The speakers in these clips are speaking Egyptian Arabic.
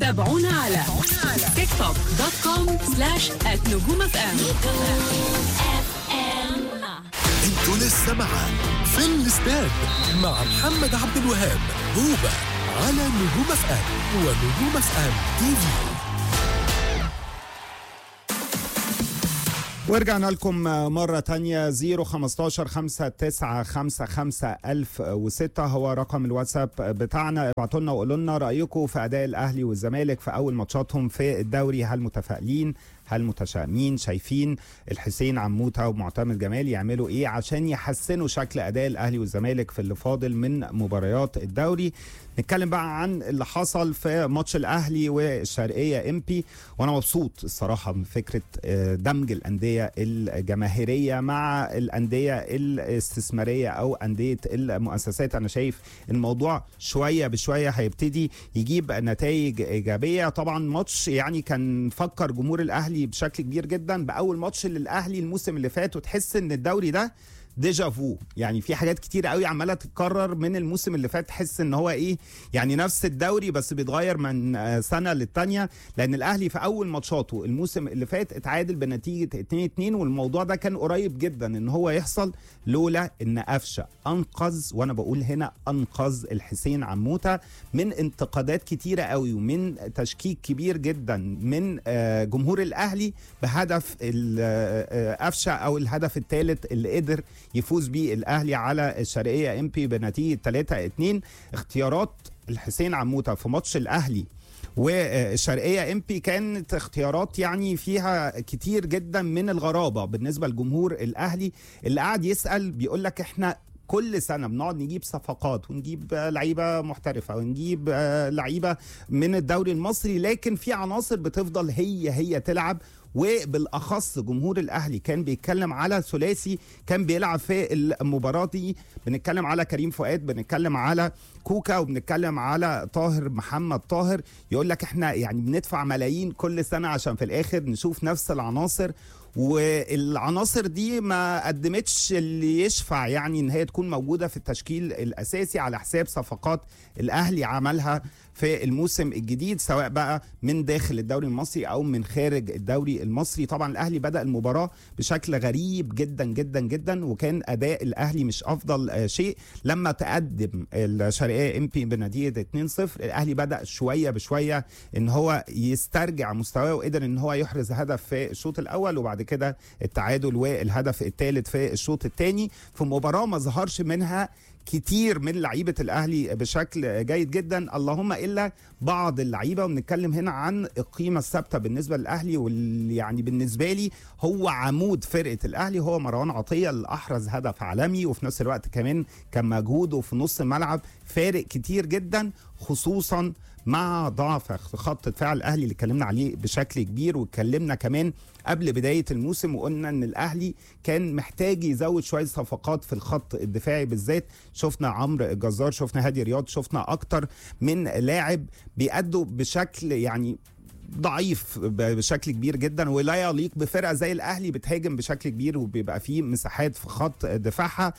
تابعونا على تيك توك دوت كوم سلاش نجوم اف ام انتوا لسه معاه في الاستاد مع محمد عبد الوهاب هوبا على نجوم اف ام ونجوم اف ام تي في ورجعنا لكم مرة تانية 015 5955 1006 هو رقم الواتساب بتاعنا ابعتوا لنا وقولوا لنا رأيكم في أداء الأهلي والزمالك في أول ماتشاتهم في الدوري هل متفائلين هل متشائمين شايفين الحسين عموته ومعتمد جمال يعملوا ايه عشان يحسنوا شكل اداء الاهلي والزمالك في اللي فاضل من مباريات الدوري نتكلم بقى عن اللي حصل في ماتش الاهلي والشرقيه امبي وانا مبسوط الصراحه من فكره آه، دمج الانديه الجماهيريه مع الانديه الاستثماريه او انديه المؤسسات انا شايف الموضوع شويه بشويه هيبتدي يجيب نتائج ايجابيه طبعا ماتش يعني كان فكر جمهور الاهلي بشكل كبير جدا باول ماتش للاهلي الموسم اللي فات وتحس ان الدوري ده ديجا فو يعني في حاجات كتير قوي عماله تتكرر من الموسم اللي فات تحس ان هو ايه يعني نفس الدوري بس بيتغير من آه، سنه للتانيه لان الاهلي في اول ماتشاته الموسم اللي فات اتعادل بنتيجه 2-2 والموضوع ده كان قريب جدا ان هو يحصل لولا ان قفشه انقذ وانا بقول هنا انقذ الحسين عموته من انتقادات كتيره قوي ومن تشكيك كبير جدا من آه، جمهور الاهلي بهدف ال- آه، آه، قفشه او الهدف الثالث اللي قدر يفوز بيه الاهلي على الشرقيه ام بي بنتيجه 3 2 اختيارات الحسين عموته في ماتش الاهلي والشرقيه ام بي كانت اختيارات يعني فيها كتير جدا من الغرابه بالنسبه لجمهور الاهلي اللي قاعد يسال بيقول لك احنا كل سنه بنقعد نجيب صفقات ونجيب آه، لعيبه محترفه ونجيب آه، لعيبه من الدوري المصري لكن في عناصر بتفضل هي هي تلعب وبالاخص جمهور الاهلي كان بيتكلم على ثلاثي كان بيلعب في المباراه دي بنتكلم على كريم فؤاد بنتكلم على كوكا وبنتكلم على طاهر محمد طاهر يقول لك احنا يعني بندفع ملايين كل سنه عشان في الاخر نشوف نفس العناصر والعناصر دي ما قدمتش اللي يشفع يعني ان هي تكون موجوده في التشكيل الاساسي على حساب صفقات الاهلي عملها في الموسم الجديد سواء بقى من داخل الدوري المصري او من خارج الدوري المصري طبعا الاهلي بدا المباراه بشكل غريب جدا جدا جدا وكان اداء الاهلي مش افضل آه، شيء لما تقدم الشرقيه ام بي بنتيجه 2-0 الاهلي بدا شويه بشويه ان هو يسترجع مستواه وقدر ان هو يحرز هدف في الشوط الاول وبعد كده التعادل والهدف الثالث في الشوط الثاني في مباراه ما ظهرش منها كتير من لعيبه الاهلي بشكل جيد جدا اللهم الا بعض اللعيبه وبنتكلم هنا عن القيمه الثابته بالنسبه للاهلي واللي يعني بالنسبه لي هو عمود فرقه الاهلي هو مروان عطيه اللي احرز هدف عالمي وفي نفس الوقت كمان كان مجهوده في نص الملعب فارق كتير جدا خصوصا مع ضعف خط دفاع الاهلي اللي اتكلمنا عليه بشكل كبير واتكلمنا كمان قبل بدايه الموسم وقلنا ان الاهلي كان محتاج يزود شويه صفقات في الخط الدفاعي بالذات شفنا عمرو الجزار شفنا هادي رياض شفنا اكتر من لاعب بيأدوا بشكل يعني ضعيف بشكل كبير جدا ولا يليق بفرقه زي الاهلي بتهاجم بشكل كبير وبيبقى فيه مساحات في خط دفاعها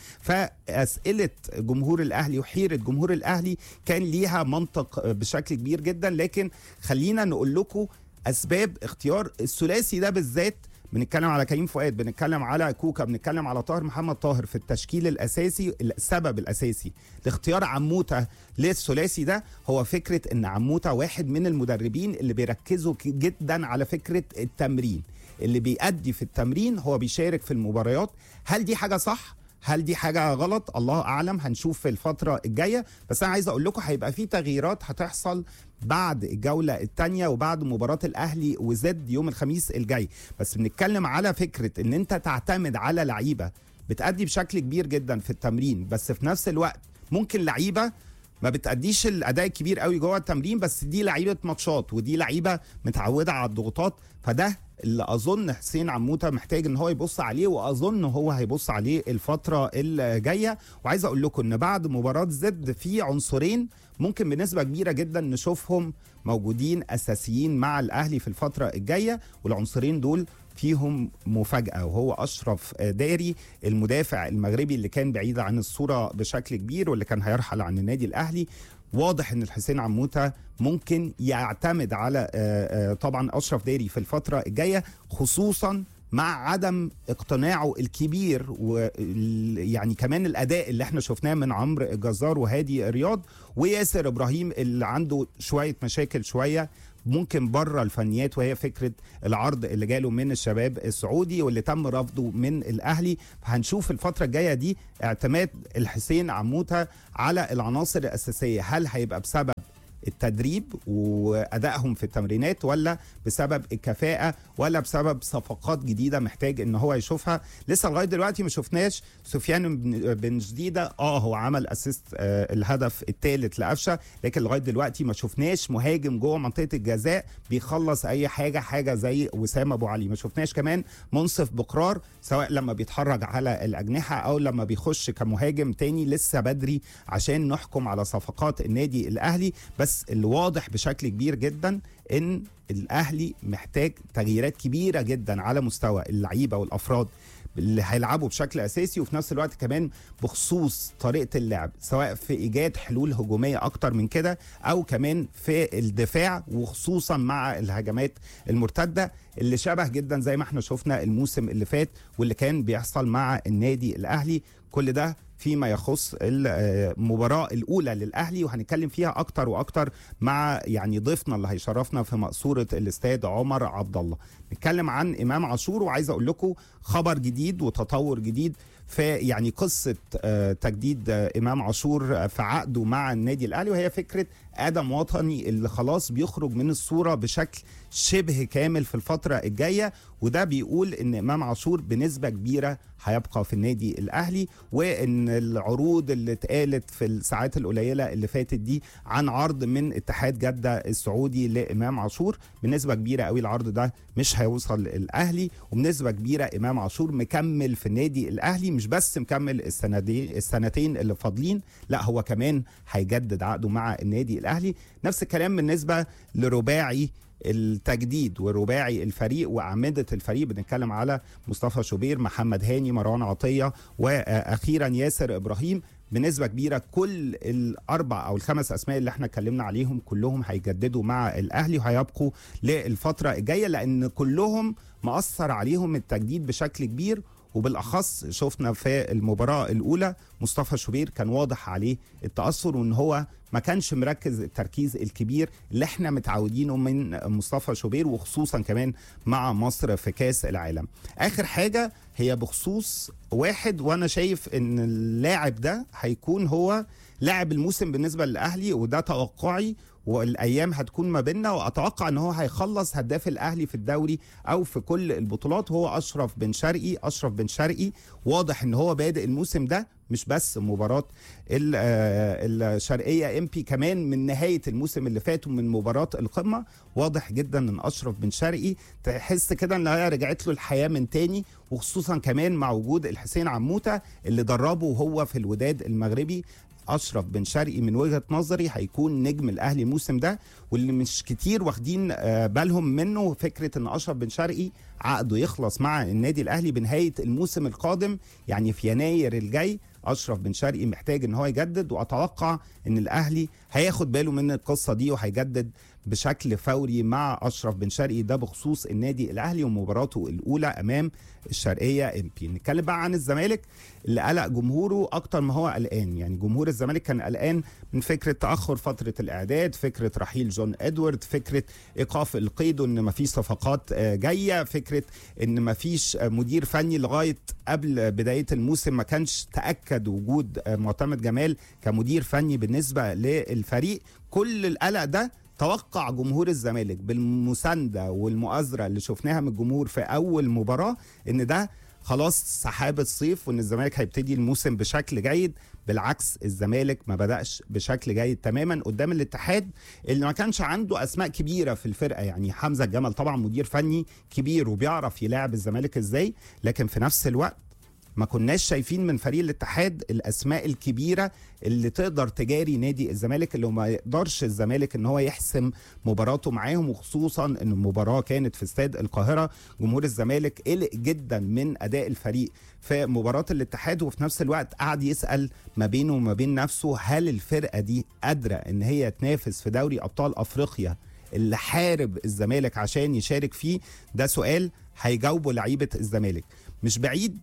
فاسئله جمهور الاهلي وحيره جمهور الاهلي كان ليها منطق بشكل كبير جدا لكن خلينا نقول لكم اسباب اختيار الثلاثي ده بالذات بنتكلم على كريم فؤاد بنتكلم على كوكا بنتكلم على طاهر محمد طاهر في التشكيل الاساسي السبب الاساسي لاختيار عموته للثلاثي ده هو فكره ان عموته واحد من المدربين اللي بيركزوا ك- جدا على فكره التمرين اللي بيأدي في التمرين هو بيشارك في المباريات هل دي حاجه صح هل دي حاجه غلط الله اعلم هنشوف في الفتره الجايه بس انا عايز اقول لكم هيبقى في تغييرات هتحصل بعد الجوله الثانيه وبعد مباراه الاهلي وزد يوم الخميس الجاي بس بنتكلم على فكره ان انت تعتمد على لعيبه بتأدي بشكل كبير جدا في التمرين بس في نفس الوقت ممكن لعيبه ما بتأديش الاداء الكبير قوي جوه التمرين بس دي لعيبه ماتشات ودي لعيبه متعوده على الضغوطات فده اللي اظن حسين عموته محتاج ان هو يبص عليه واظن هو هيبص عليه الفتره الجايه وعايز اقول لكم ان بعد مباراه زد في عنصرين ممكن بنسبه كبيره جدا نشوفهم موجودين اساسيين مع الاهلي في الفتره الجايه والعنصرين دول فيهم مفاجأة وهو أشرف داري المدافع المغربي اللي كان بعيد عن الصورة بشكل كبير واللي كان هيرحل عن النادي الأهلي واضح ان الحسين عموته ممكن يعتمد على آه، آه، طبعا اشرف داري في الفتره الجايه خصوصا مع عدم اقتناعه الكبير ويعني كمان الاداء اللي احنا شفناه من عمرو جزار وهادي رياض وياسر ابراهيم اللي عنده شويه مشاكل شويه ممكن بره الفنيات وهي فكره العرض اللي جاله من الشباب السعودي واللي تم رفضه من الاهلي فهنشوف الفتره الجايه دي اعتماد الحسين عموته على العناصر الاساسيه هل هيبقى بسبب التدريب وادائهم في التمرينات ولا بسبب الكفاءه ولا بسبب صفقات جديده محتاج ان هو يشوفها لسه لغايه دلوقتي ما شفناش سفيان بن- بن جديده اه هو عمل اسيست آه الهدف الثالث لقفشه لكن لغايه دلوقتي ما شفناش مهاجم جوه منطقه الجزاء بيخلص اي حاجه حاجه زي وسام ابو علي ما شفناش كمان منصف بقرار سواء لما بيتحرج على الاجنحه او لما بيخش كمهاجم تاني لسه بدري عشان نحكم على صفقات النادي الاهلي بس اللي واضح بشكل كبير جدا ان الاهلي محتاج تغييرات كبيره جدا على مستوى اللعيبه والافراد اللي هيلعبوا بشكل اساسي وفي نفس الوقت كمان بخصوص طريقه اللعب سواء في ايجاد حلول هجوميه اكتر من كده او كمان في الدفاع وخصوصا مع الهجمات المرتده اللي شبه جدا زي ما احنا شفنا الموسم اللي فات واللي كان بيحصل مع النادي الاهلي كل ده فيما يخص المباراة الأولى للأهلي وهنتكلم فيها أكتر وأكتر مع يعني ضيفنا اللي هيشرفنا في مقصورة الاستاد عمر عبد الله نتكلم عن إمام عاشور وعايز أقول لكم خبر جديد وتطور جديد في يعني قصة آه، تجديد آه، إمام عاشور آه، في عقده مع النادي الأهلي وهي فكرة آدم وطني اللي خلاص بيخرج من الصورة بشكل شبه كامل في الفترة الجاية وده بيقول ان امام عاشور بنسبة كبيرة هيبقى في النادي الاهلي وان العروض اللي اتقالت في الساعات القليلة اللي فاتت دي عن عرض من اتحاد جدة السعودي لامام عاشور بنسبة كبيرة قوي العرض ده مش هيوصل الاهلي وبنسبة كبيرة امام عاشور مكمل في النادي الاهلي مش بس مكمل السنتين السنتين اللي فاضلين لا هو كمان هيجدد عقده مع النادي الاهلي نفس الكلام بالنسبة لرباعي التجديد ورباعي الفريق واعمده الفريق بنتكلم على مصطفى شوبير محمد هاني مروان عطيه واخيرا ياسر ابراهيم بنسبه كبيره كل الاربع او الخمس اسماء اللي احنا اتكلمنا عليهم كلهم هيجددوا مع الاهلي وهيبقوا للفتره الجايه لان كلهم مأثر عليهم التجديد بشكل كبير وبالاخص شفنا في المباراه الاولى مصطفى شوبير كان واضح عليه التاثر وان هو ما كانش مركز التركيز الكبير اللي احنا متعودينه من مصطفى شوبير وخصوصا كمان مع مصر في كاس العالم اخر حاجه هي بخصوص واحد وانا شايف ان اللاعب ده هيكون هو لاعب الموسم بالنسبه للاهلي وده توقعي والايام هتكون ما بيننا واتوقع ان هو هيخلص هداف الاهلي في الدوري او في كل البطولات هو اشرف بن شرقي اشرف بن شرقي واضح ان هو بادئ الموسم ده مش بس مباراه ال- آه، الشرقيه ام بي كمان من نهايه الموسم اللي فات ومن مباراه القمه واضح جدا ان اشرف بن شرقي تحس كده ان هي رجعت له الحياه من تاني وخصوصا كمان مع وجود الحسين عموته اللي دربه وهو في الوداد المغربي اشرف بن شرقي من وجهه نظري هيكون نجم الاهلي الموسم ده واللي مش كتير واخدين آه، بالهم منه فكره ان اشرف بن شرقي عقده يخلص مع النادي الاهلي بنهايه الموسم القادم يعني في يناير الجاي اشرف بن شرقي محتاج ان هو يجدد واتوقع ان الاهلي هياخد باله من القصه دي وهيجدد بشكل فوري مع اشرف بن شرقي ده بخصوص النادي الاهلي ومباراته الاولى امام الشرقيه ام بي نتكلم بقى عن الزمالك اللي قلق جمهوره اكتر ما هو قلقان يعني جمهور الزمالك كان قلقان من فكره تاخر فتره الاعداد فكره رحيل جون ادوارد فكره ايقاف القيد وان ما فيش صفقات آه، جايه فكره ان ما فيش آه، مدير فني لغايه قبل بدايه الموسم ما كانش تاكد وجود آه، معتمد جمال كمدير فني بالنسبه للفريق كل القلق ده توقع جمهور الزمالك بالمسانده والمؤازره اللي شفناها من الجمهور في اول مباراه ان ده خلاص سحاب الصيف وان الزمالك هيبتدي الموسم بشكل جيد بالعكس الزمالك ما بدأش بشكل جيد تماما قدام الاتحاد اللي ما كانش عنده اسماء كبيره في الفرقه يعني حمزه الجمل طبعا مدير فني كبير وبيعرف يلاعب الزمالك ازاي لكن في نفس الوقت ما كناش شايفين من فريق الاتحاد الاسماء الكبيره اللي تقدر تجاري نادي الزمالك اللي ما يقدرش الزمالك ان هو يحسم مباراته معاهم وخصوصا ان المباراه كانت في استاد القاهره جمهور الزمالك قلق جدا من اداء الفريق في مباراه الاتحاد وفي نفس الوقت قعد يسال ما بينه وما بين نفسه هل الفرقه دي قادره ان هي تنافس في دوري ابطال افريقيا اللي حارب الزمالك عشان يشارك فيه ده سؤال هيجاوبه لعيبه الزمالك مش بعيد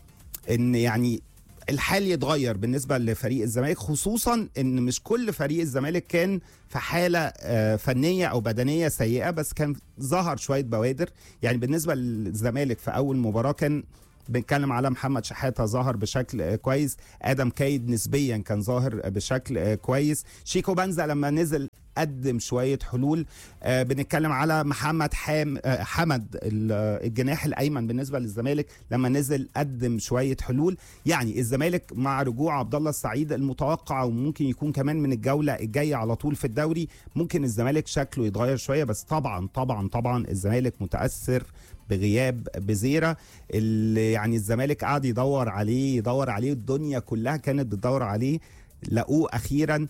ان يعني الحال يتغير بالنسبه لفريق الزمالك خصوصا ان مش كل فريق الزمالك كان في حاله آه، فنيه او بدنيه سيئه بس كان ظهر شويه بوادر يعني بالنسبه للزمالك في اول مباراه كان بنتكلم على محمد شحاته ظهر بشكل آه، كويس ادم كايد نسبيا كان ظاهر آه، بشكل آه، كويس شيكو بنزا لما نزل قدم شويه حلول آه بنتكلم على محمد حام آه حمد ال- آه، الجناح الايمن بالنسبه للزمالك لما نزل قدم شويه حلول يعني الزمالك مع رجوع عبد الله السعيد المتوقع وممكن يكون كمان من الجوله الجايه على طول في الدوري ممكن الزمالك شكله يتغير شويه بس طبعا طبعا طبعا الزمالك متاثر بغياب بزيرة اللي يعني الزمالك قعد يدور عليه يدور عليه الدنيا كلها كانت بتدور عليه لقوه اخيرا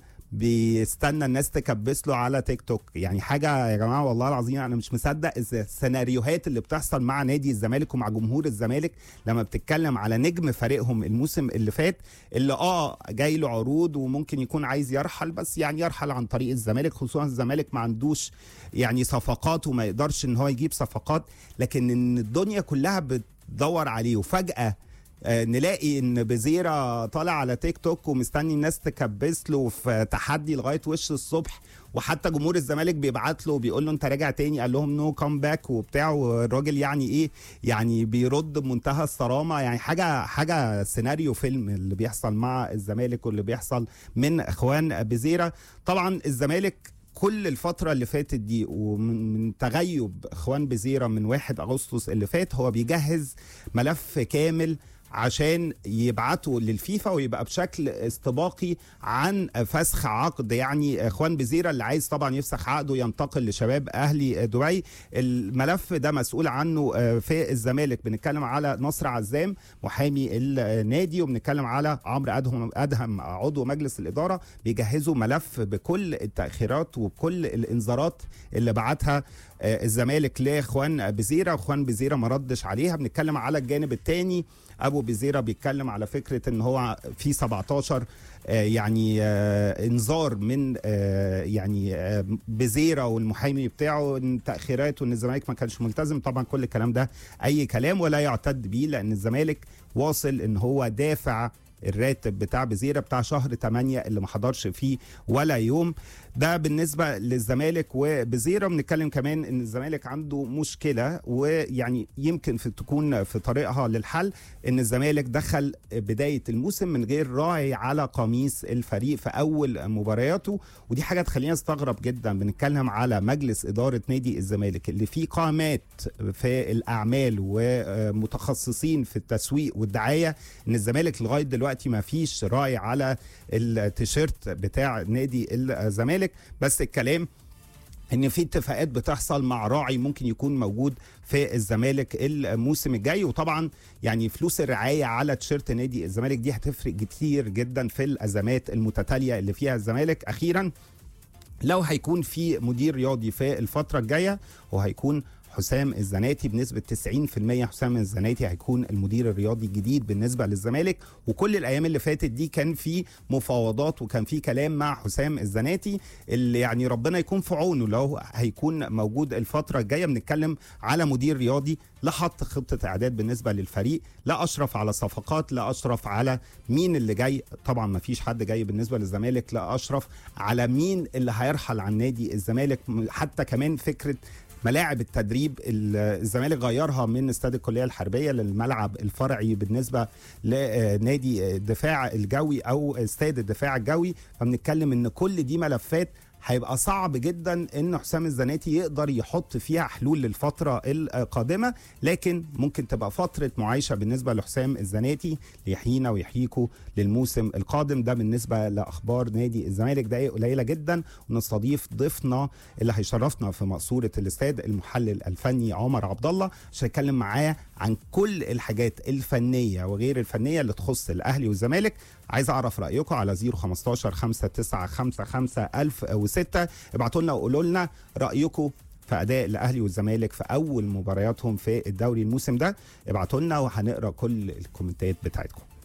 بيستنى الناس تكبس له على تيك توك يعني حاجه يا جماعه والله العظيم انا مش مصدق إز- السيناريوهات اللي بتحصل مع نادي الزمالك ومع جمهور الزمالك لما بتتكلم على نجم فريقهم الموسم اللي فات اللي اه جاي له عروض وممكن يكون عايز يرحل بس يعني يرحل عن طريق الزمالك خصوصا الزمالك ما عندوش يعني صفقات وما يقدرش ان هو يجيب صفقات لكن ان الدنيا كلها بتدور عليه وفجاه آه، نلاقي ان بزيرة طالع على تيك توك ومستني الناس تكبس له في تحدي لغايه وش الصبح وحتى جمهور الزمالك بيبعت له بيقول له انت راجع تاني قال لهم نو كام باك وبتاع والراجل يعني ايه يعني بيرد بمنتهى الصرامه يعني حاجه حاجه سيناريو فيلم اللي بيحصل مع الزمالك واللي بيحصل من اخوان بزيرة طبعا الزمالك كل الفترة اللي فاتت دي ومن من تغيب اخوان بزيرة من 1 اغسطس اللي فات هو بيجهز ملف كامل عشان يبعته للفيفا ويبقى بشكل استباقي عن فسخ عقد يعني اخوان بزيرة اللي عايز طبعا يفسخ عقده ينتقل لشباب اهلي دبي الملف ده مسؤول عنه آه، في الزمالك بنتكلم على نصر عزام محامي النادي وبنتكلم على عمرو ادهم ادهم عضو مجلس الاداره بيجهزوا ملف بكل التاخيرات وبكل الانذارات اللي بعتها آه، الزمالك لاخوان بزيره واخوان بزيره ما ردش عليها بنتكلم على الجانب الثاني ابو بزيره بيتكلم على فكره ان هو في 17 آه، يعني آه، انذار من آه، يعني آه، بزيره والمحامي بتاعه ان تاخيرات وان الزمالك ما كانش ملتزم طبعا كل الكلام ده اي كلام ولا يعتد بيه لان الزمالك واصل ان هو دافع الراتب بتاع بزيرة بتاع شهر 8 اللي ما حضرش فيه ولا يوم ده بالنسبة للزمالك وبزيرة بنتكلم كمان ان الزمالك عنده مشكلة ويعني يمكن في تكون في طريقها للحل ان الزمالك دخل بداية الموسم من غير راعي على قميص الفريق في اول مبارياته ودي حاجة تخلينا نستغرب جدا بنتكلم على مجلس ادارة نادي الزمالك اللي فيه قامات في الاعمال ومتخصصين في التسويق والدعاية ان الزمالك لغاية دلوقتي ما فيش راعي على التيشيرت بتاع نادي الزمالك بس الكلام ان في اتفاقات بتحصل مع راعي ممكن يكون موجود في الزمالك الموسم الجاي وطبعا يعني فلوس الرعايه على تيشيرت نادي الزمالك دي هتفرق كتير جدا في الازمات المتتاليه اللي فيها الزمالك اخيرا لو هيكون في مدير رياضي في الفتره الجايه وهيكون حسام الزناتي بنسبة 90% حسام الزناتي هيكون المدير الرياضي الجديد بالنسبة للزمالك وكل الأيام اللي فاتت دي كان في مفاوضات وكان في كلام مع حسام الزناتي اللي يعني ربنا يكون في عونه لو هيكون موجود الفترة الجاية بنتكلم على مدير رياضي لا حط خطة إعداد بالنسبة للفريق لا أشرف على صفقات لا أشرف على مين اللي جاي طبعا ما فيش حد جاي بالنسبة للزمالك لا أشرف على مين اللي هيرحل عن نادي الزمالك حتى كمان فكرة ملاعب التدريب الزمالك غيرها من استاد الكليه الحربيه للملعب الفرعي بالنسبه لنادي الدفاع الجوي او استاد الدفاع الجوي فبنتكلم ان كل دي ملفات هيبقى صعب جدا ان حسام الزناتي يقدر يحط فيها حلول للفتره القادمه لكن ممكن تبقى فتره معايشه بالنسبه لحسام الزناتي ليحيينا ويحييكوا للموسم القادم ده بالنسبه لاخبار نادي الزمالك دقائق قليله جدا ونستضيف ضيفنا اللي هيشرفنا في مقصوره الاستاد المحلل الفني عمر عبد الله عشان نتكلم معاه عن كل الحاجات الفنيه وغير الفنيه اللي تخص الاهلي والزمالك عايز اعرف رايكم على 015 5955 1006 ابعتوا لنا وقولوا لنا رايكم في اداء الاهلي والزمالك في اول مبارياتهم في الدوري الموسم ده ابعتوا لنا وهنقرا كل الكومنتات بتاعتكم